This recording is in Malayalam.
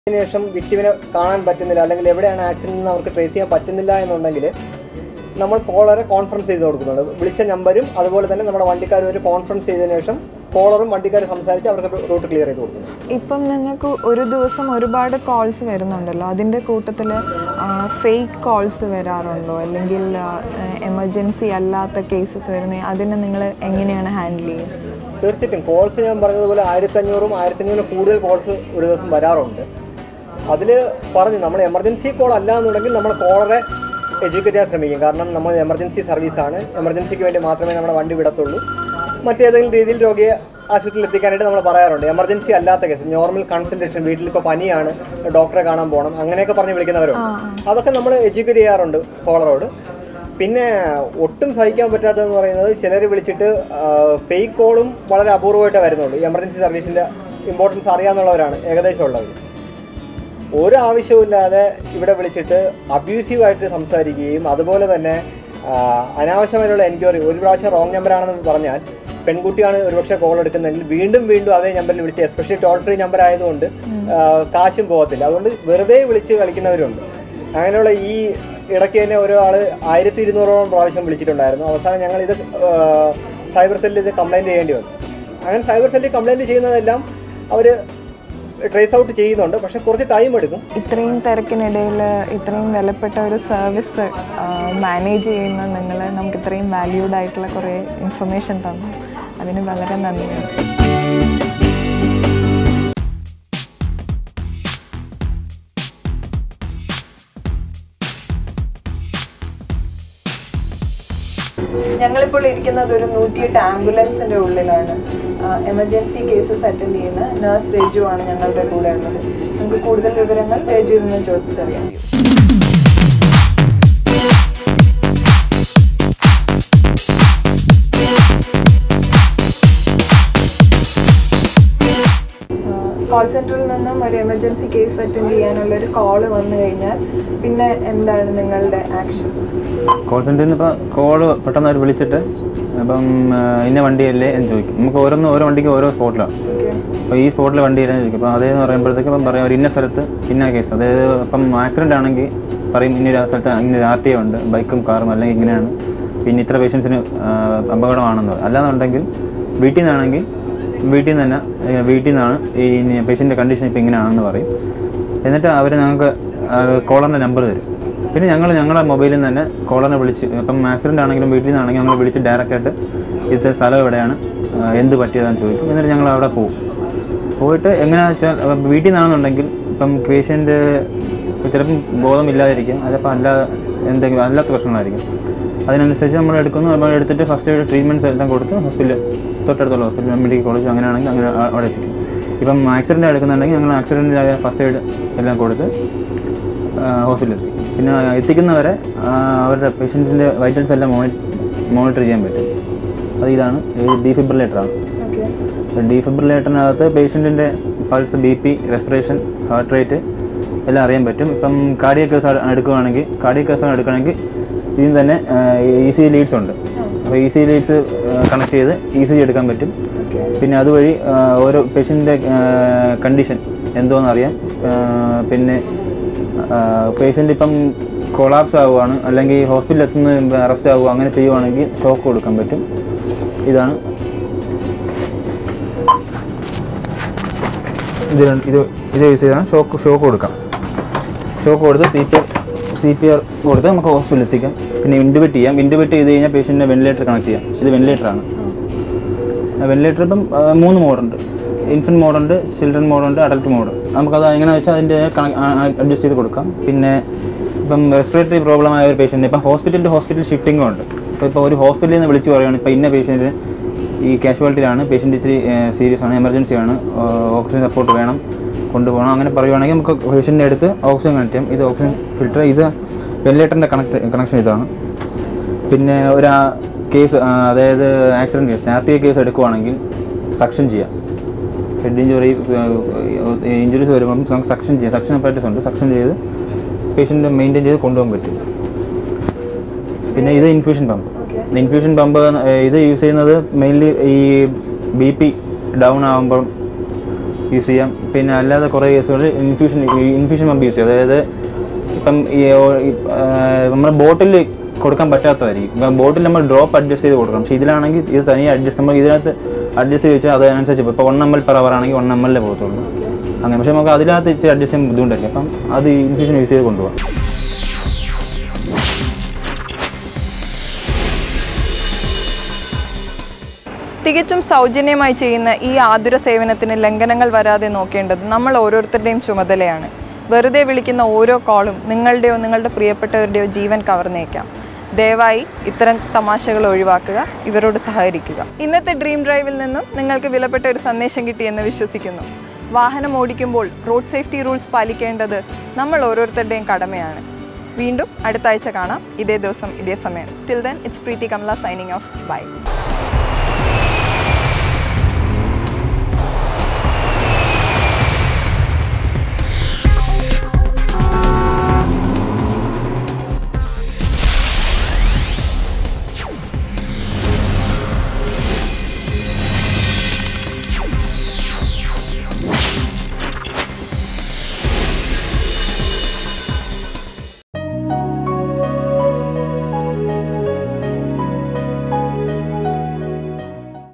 ശേഷം വിക്ടിമിനെ കാണാൻ പറ്റുന്നില്ല അല്ലെങ്കിൽ എവിടെയാണ് ആക്സിഡന്റ് എന്ന് അവർക്ക് ട്രേസ് ചെയ്യാൻ പറ്റുന്നില്ല എന്നുണ്ടെങ്കിൽ നമ്മൾ കോളറെ കോൺഫറൻസ് ചെയ്ത് കൊടുക്കുന്നുണ്ട് വിളിച്ച നമ്പരും അതുപോലെ തന്നെ നമ്മുടെ വണ്ടിക്കാർ ഒരു കോൺഫറൻസ് ചെയ്തതിനു ശേഷം കോളറും വണ്ടിക്കാരും സംസാരിച്ച് അവർക്ക് റൂട്ട് ക്ലിയർ ചെയ്ത് കൊടുക്കുന്നു ഇപ്പം നിങ്ങൾക്ക് ഒരു ദിവസം ഒരുപാട് കോൾസ് വരുന്നുണ്ടല്ലോ അതിൻ്റെ കൂട്ടത്തിൽ ഫേക്ക് കോൾസ് വരാറുണ്ടോ അല്ലെങ്കിൽ എമർജൻസി അല്ലാത്ത കേസസ് വരുന്ന അതിനെ നിങ്ങൾ എങ്ങനെയാണ് ഹാൻഡിൽ ചെയ്യുന്നത് തീർച്ചയായിട്ടും കോൾസ് ഞാൻ പറഞ്ഞതുപോലെ ആയിരത്തഞ്ഞൂറും ആയിരത്തഞ്ഞൂറിന് കൂടുതൽ കോൾസ് ഒരു ദിവസം വരാറുണ്ട് അതിൽ പറഞ്ഞു നമ്മൾ എമർജൻസി കോൾ അല്ല എന്നുണ്ടെങ്കിൽ നമ്മൾ കോളറെ എഡ്യൂക്കേറ്റ് ചെയ്യാൻ ശ്രമിക്കും കാരണം നമ്മൾ എമർജൻസി സർവീസാണ് എമർജൻസിക്ക് വേണ്ടി മാത്രമേ നമ്മുടെ വണ്ടി വിടത്തുള്ളൂ മറ്റേതെങ്കിലും രീതിയിൽ രോഗിയെ ആശുപത്രിയിൽ എത്തിക്കാനായിട്ട് നമ്മൾ പറയാറുണ്ട് എമർജൻസി അല്ലാത്ത കേസ് നോർമൽ കൺസൾട്ടേഷൻ വീട്ടിൽ ഇപ്പോൾ പനിയാണ് ഡോക്ടറെ കാണാൻ പോകണം അങ്ങനെയൊക്കെ പറഞ്ഞ് വിളിക്കുന്നവരുണ്ട് അതൊക്കെ നമ്മൾ എഡ്യൂക്കേറ്റ് ചെയ്യാറുണ്ട് കോളറോട് പിന്നെ ഒട്ടും സഹിക്കാൻ പറ്റാത്തതെന്ന് പറയുന്നത് ചിലർ വിളിച്ചിട്ട് ഫേക്ക് കോളും വളരെ അപൂർവമായിട്ടേ വരുന്നുള്ളൂ ഈ എമർജൻസി സർവീസിൻ്റെ ഇമ്പോർട്ടൻസ് അറിയാവുന്നവരാണ് ഏകദേശം ഉള്ളവർ ഒരു ആവശ്യവുമില്ലാതെ ഇവിടെ വിളിച്ചിട്ട് അബ്യൂസീവായിട്ട് സംസാരിക്കുകയും അതുപോലെ തന്നെ ആ, അനാവശ്യമായിട്ടുള്ള എൻക്വയറി ഒരു പ്രാവശ്യം റോങ് നമ്പറാണെന്ന് പറഞ്ഞാൽ പെൺകുട്ടിയാണ് ഒരുപക്ഷെ കോൾ എടുക്കുന്നതെങ്കിൽ വീണ്ടും വീണ്ടും അതേ നമ്പറിൽ വിളിച്ച് എസ്പെഷ്യലി ടോൾ ഫ്രീ നമ്പർ ആയതുകൊണ്ട് ആ, കാശും പോകത്തില്ല അതുകൊണ്ട് വെറുതെ വിളിച്ച് കളിക്കുന്നവരുണ്ട് അങ്ങനെയുള്ള ഈ ഇടയ്ക്ക് തന്നെ ഒരാൾ ആയിരത്തി ഇരുന്നൂറോളം പ്രാവശ്യം വിളിച്ചിട്ടുണ്ടായിരുന്നു അവസാനം ഞങ്ങൾ ഇത് സൈബർ സെല്ലിൽ ഇത് കംപ്ലൈൻറ്റ് ചെയ്യേണ്ടി വന്നു അങ്ങനെ സൈബർ സെല്ലിൽ കംപ്ലൈൻറ്റ് ചെയ്യുന്നതെല്ലാം അവർ ട്രേസ് ഔട്ട് ചെയ്യുന്നുണ്ട് പക്ഷെ കുറച്ച് ടൈം എടുക്കും ഇത്രയും തിരക്കിനിടയിൽ ഇത്രയും വിലപ്പെട്ട ഒരു സർവീസ് മാനേജ് ചെയ്യുന്ന നിങ്ങൾ നമുക്ക് ഇത്രയും വാല്യൂഡ് ആയിട്ടുള്ള കുറേ ഇൻഫർമേഷൻ തന്നു അതിന് വളരെ നന്ദിയുണ്ട് ഞങ്ങളിപ്പോൾ ഇരിക്കുന്നത് ഒരു നൂറ്റിയെട്ട് ആംബുലൻസിന്റെ ഉള്ളിലാണ് എമർജൻസി കേസസ് അറ്റൻഡ് ചെയ്യുന്ന നഴ്സ് രജു ആണ് ഞങ്ങളുടെ കൂടെ ഉള്ളത് നമുക്ക് കൂടുതൽ വിവരങ്ങൾ രജുവിൽ നിന്ന് ചോദിച്ചറിയാം കോൾ സെന്ററിൽ നിന്നും ഒരു എമർജൻസി കേസ് അറ്റൻഡ് ചെയ്യാനുള്ള ഒരു കോള് വന്നു കഴിഞ്ഞാൽ പിന്നെ എന്താണ് നിങ്ങളുടെ ആക്ഷൻ കോൾ സെൻറ്ററിൽ നിന്ന് ഇപ്പോൾ കോള് പെട്ടെന്ന് അവർ വിളിച്ചിട്ട് അപ്പം ആ, ഇന്ന വണ്ടിയല്ലേ എന്ന് ചോദിക്കും നമുക്ക് ഓരോന്ന് ഓരോ വണ്ടിക്ക് ഓരോ സ്പോട്ടിലാണ് ഓക്കെ അപ്പോൾ ഈ സ്പോട്ടിൽ വണ്ടി ഇല്ലെന്ന് ചോദിക്കും അപ്പോൾ അതേന്ന് പറയുമ്പോഴത്തേക്ക് ഇപ്പം പറയാം ഒരു ഇന്ന സ്ഥലത്ത് ഇന്ന കേസ് അതായത് ഇപ്പം ആക്സിഡൻ്റ് ആണെങ്കിൽ പറയും ഇന്ന ഒരു സ്ഥലത്ത് ഇന്ന ഒരു ആർ ടി ഉണ്ട് ബൈക്കും കാറും അല്ലെങ്കിൽ ഇങ്ങനെയാണ് പിന്നെ ഇത്ര പേഷ്യൻസിന് അപകടമാണെന്ന് പറയും അല്ലാന്നുണ്ടെങ്കിൽ വീട്ടിൽ നിന്നാണെങ്കിൽ വീട്ടിൽ നിന്ന് തന്നെ ഏ, വീട്ടിൽ നിന്നാണ് ഈ പേഷ്യൻ്റെ കണ്ടീഷൻ ഇപ്പോൾ ഇങ്ങനെയാണെന്ന് പറയും എന്നിട്ട് അവർ ഞങ്ങൾക്ക് കോളറിൻ്റെ നമ്പർ തരും പിന്നെ ഞങ്ങൾ ഞങ്ങളുടെ മൊബൈലിൽ നിന്ന് തന്നെ കോളറിനെ വിളിച്ച് ഇപ്പം ആക്സിഡൻ്റ് ആണെങ്കിലും വീട്ടിൽ നിന്നാണെങ്കിലും ഞങ്ങൾ വിളിച്ച് ഡയറക്റ്റായിട്ട് ഇന്നത്തെ സ്ഥലം എവിടെയാണ് ആ, എന്ത് പറ്റിയതാണെന്ന് ചോദിക്കും എന്നിട്ട് ഞങ്ങൾ അവിടെ പോകും പോയിട്ട് എങ്ങനെയാണെന്ന് വെച്ചാൽ ഇപ്പം വീട്ടിൽ നിന്നാണെന്നുണ്ടെങ്കിൽ ഇപ്പം പേഷ്യൻ്റ് ചിലപ്പം ബോധമില്ലാതിരിക്കും അതിപ്പോൾ അല്ലാതെ എന്തെങ്കിലും അല്ലാത്ത പ്രശ്നങ്ങളായിരിക്കും അതിനനുസരിച്ച് നമ്മൾ എടുക്കുന്നു നമ്മൾ എടുത്തിട്ട് ഫസ്റ്റ് എയ്ഡ് ട്രീറ്റ്മെൻറ്റ്സ് എല്ലാം കൊടുത്ത് ഹോസ്പിറ്റലിൽ തൊട്ടടുത്തുള്ള ഹോസ്പിറ്റൽ മെഡിക്കൽ കോളേജ് അങ്ങനെയാണെങ്കിൽ അങ്ങനെ ആ- അവിടെ എത്തിക്കും ഇപ്പം ആക്സിഡൻ്റ് എടുക്കുന്നുണ്ടെങ്കിൽ ഞങ്ങൾ ആക്സിഡൻറ്റിലായ ഫസ്റ്റ് എയ്ഡ് എല്ലാം കൊടുത്ത് ഹോസ്പിറ്റലിൽ എത്തിക്കും പിന്നെ എത്തിക്കുന്നവരെ ആ, അവരുടെ പേഷ്യൻറ്റിൻ്റെ വൈറ്റൽസ് എല്ലാം മോണിറ്റർ ചെയ്യാൻ പറ്റും അത് ഇതാണ് ഡീഫിബ്രിലേറ്ററാണ് ഓക്കെ ഡീഫിബ്രിലേറ്ററിനകത്ത് പേഷ്യൻറ്റിൻ്റെ pulse B P respiration heart rate എല്ലാം അറിയാൻ പറ്റും ഇപ്പം കാർഡിയ കേസ് എടുക്കുകയാണെങ്കിൽ കാർഡിയ കേസ് എടുക്കുകയാണെങ്കിൽ ഇതിന് തന്നെ ഇ സി ലീഡ്സ് ഉണ്ട് അപ്പോൾ ഇ സി ലീഡ്സ് കണക്ട് ചെയ്ത് ഇ സി ജി എടുക്കാൻ പറ്റും പിന്നെ അതുവഴി ആ, ഓരോ പേഷ്യൻ്റെ കണ്ടീഷൻ എന്തോന്ന് അറിയാം ആ, പിന്നെ പേഷ്യൻ്റ് ഇപ്പം കൊളാപ്സ് ആവുകയാണ് അല്ലെങ്കിൽ ഹോസ്പിറ്റലിൽ എത്തുന്ന അറസ്റ്റ് ആവുക അങ്ങനെ ചെയ്യുവാണെങ്കിൽ ഷോക്ക് കൊടുക്കാൻ പറ്റും ഇതാണ് ഇത് രണ്ട്- ഇത് ഇത് യൂസ് ചെയ്താൽ ഷോക്ക് ഷോക്ക് കൊടുക്കാം ഷോക്ക് കൊടുത്ത് C P R C P R കൊടുത്ത് നമുക്ക് ഹോസ്പിറ്റലിൽ എത്തിക്കാം പിന്നെ ഇൻഡിബേറ്റ് ചെയ്യാം ഇൻഡിബേറ്റ് ചെയ്ത് കഴിഞ്ഞാൽ പേഷ്യൻറ്റിനെ വെന്റിലേറ്റർ കണക്ട് ചെയ്യാം ഇത് വെന്റിലേറ്ററാണ് വെന്റിലേറ്റർ ഇപ്പം ആ, മൂന്ന് മോഡുണ്ട് ഇൻഫൻറ്റ് മോഡുണ്ട് ചിൽഡ്രൻ മോഡുണ്ട് അഡൽട്ട് മോഡ് നമുക്കത് എങ്ങനെ വെച്ചാൽ അതിൻ്റെ അഡ്ജസ്റ്റ് ചെയ്ത് കൊടുക്കാം പിന്നെ ഇപ്പം റെസ്പിറേറ്ററി പ്രോബ്ലം ആയ ഒരു പേഷ്യൻ്റ് ഇപ്പം ഹോസ്പിറ്റൽ ടു ഹോസ്പിറ്റൽ ഷിഫ്റ്റിംഗും ഉണ്ട് ഇപ്പോൾ ഇപ്പോൾ ഒരു ഹോസ്പിറ്റലിൽ നിന്ന് വിളിച്ച് പറയുകയാണ് ഇപ്പോൾ ഇന്ന പേഷ്യൻറ്റിന് ഈ കാഷ്വാലിറ്റിയിലാണ് പേഷ്യൻ്റ് ഇച്ചിരി സീരിയസ് ആണ് എമർജൻസി ആണ് ഓക്സിജൻ സപ്പോർട്ട് വേണം കൊണ്ടുപോകണം അങ്ങനെ പറയുവാണെങ്കിൽ നമുക്ക് പേഷ്യൻ്റെ അടുത്ത് ഓക്സിജൻ കണക്ട് ചെയ്യാം ഇത് ഓക്സിജൻ ഫിൽറ്റർ ഇത് വെന്റിലേറ്ററിൻ്റെ കണക്ട് കണക്ഷൻ ഇതാണ് പിന്നെ ഒരു കേസ് അതായത് accident case R T case എടുക്കുവാണെങ്കിൽ സക്ഷൻ ചെയ്യാം ഹെഡ് ഇഞ്ചുറി ഇഞ്ചുറീസ് വരുമ്പം നമുക്ക് സക്ഷൻ ചെയ്യാം സക്ഷൻ അപ്പാറ്റസ് ഉണ്ട് സക്ഷൻ ചെയ്ത് പേഷ്യൻ്റ് മെയിൻറ്റെയിൻ ചെയ്ത് കൊണ്ടുപോകാൻ പറ്റും പിന്നെ ഇത് ഇൻഫ്യൂഷൻ പമ്പ് ഇൻഫ്യൂഷൻ പമ്പ് ഇത് യൂസ് ചെയ്യുന്നത് മെയിൻലി ഈ ബി പി ഡൗൺ ആകുമ്പം യൂസ് ചെയ്യാം പിന്നെ അല്ലാതെ കുറേ കേസുകളിൽ ഇൻഫ്യൂഷൻ ഇൻഫ്യൂഷൻ പമ്പ് യൂസ് ചെയ്യും അതായത് ഇപ്പം ഈ ഓ- ഈ, ആ, നമ്മുടെ ബോട്ടിൽ കൊടുക്കാൻ പറ്റാത്തതായിരിക്കും ഇപ്പം ബോട്ടിൽ നമ്മൾ ഡ്രോപ്പ് അഡ്ജസ്റ്റ് ചെയ്ത് കൊടുക്കണം പക്ഷേ ഇതിലാണെങ്കിൽ ഇത് തനിയെ അഡ്ജസ്റ്റ് നമ്മൾ ഇതിനകത്ത് അഡ്ജസ്റ്റ് ചെയ്ത് വെച്ചാൽ അതനുസരിച്ച് ഇപ്പോൾ one M L per hour ആണെങ്കിൽ വൺ എം എല്ലേ പോകത്തുള്ളൂ അങ്ങനെ പക്ഷേ നമുക്ക് അതിനകത്ത് ഇച്ചിരി അഡ്ജസ്റ്റ് ചെയ്യാൻ ബുദ്ധിമുട്ടായിരിക്കും അപ്പം അത് ഇൻഫ്യൂഷൻ യൂസ് ചെയ്ത് കൊണ്ടുപോകാം തികച്ചും സൗജന്യമായി ചെയ്യുന്ന ഈ ആതുര സേവനത്തിന് ലംഘനങ്ങൾ വരാതെ നോക്കേണ്ടത് നമ്മൾ ഓരോരുത്തരുടെയും ചുമതലയാണ് വെറുതെ വിളിക്കുന്ന ഓരോ കോളും നിങ്ങളുടെയോ നിങ്ങളുടെ പ്രിയപ്പെട്ടവരുടെയോ ജീവൻ കവർന്നേക്കാം ദയവായി ഇത്തരം തമാശകൾ ഒഴിവാക്കുക ഇവരോട് സഹകരിക്കുക ഇന്നത്തെ ഡ്രീം ഡ്രൈവിൽ നിന്നും നിങ്ങൾക്ക് വിലപ്പെട്ട ഒരു സന്ദേശം കിട്ടിയെന്ന് വിശ്വസിക്കുന്നു വാഹനം ഓടിക്കുമ്പോൾ റോഡ് സേഫ്റ്റി റൂൾസ് പാലിക്കേണ്ടത് നമ്മൾ ഓരോരുത്തരുടെയും കടമയാണ് വീണ്ടും അടുത്ത ആഴ്ച കാണാം ഇതേ ദിവസം ഇതേ സമയം till then it's Preethi Kamala signing off by